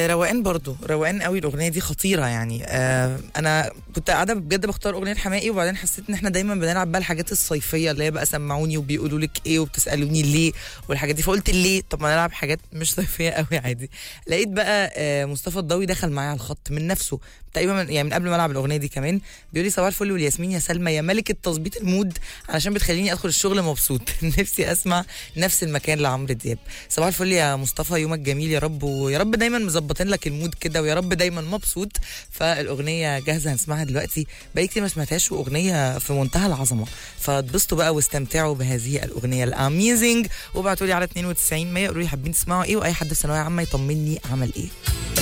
روقان برضو روقان قوي الاغنيه دي خطيره يعني آه انا كنت قاعده بجد بختار اغنيه حماقي وبعدين حسيت ان احنا دايما بنلعب بقى الحاجات الصيفيه اللي هي بقى سمعوني وبيقولوا لك ايه وبتسالوني ليه والحاجات دي فقلت ليه طب ما نلعب حاجات مش صيفيه قوي عادي لقيت بقى آه مصطفى الضوي دخل معايا على الخط من نفسه تقريبا من يعني من قبل ما العب الاغنيه دي كمان بيقول لي صباح الفل والياسمين يا سلمى يا ملكه تظبيط المود علشان بتخليني ادخل الشغل مبسوط نفسي اسمع نفس المكان لعمرو دياب صباح الفل يا مصطفى يومك جميل يا رب ويا رب دايما مظبطين لك المود كده ويا رب دايما مبسوط فالاغنيه جاهزه هنسمعها دلوقتي بقالي كتير ما سمعتهاش واغنيه في منتهى العظمه فاتبسطوا بقى واستمتعوا بهذه الاغنيه الاميزنج وابعتوا لي على 92 100 قولوا لي حابين تسمعوا ايه واي حد في ثانويه عامه يطمني عمل ايه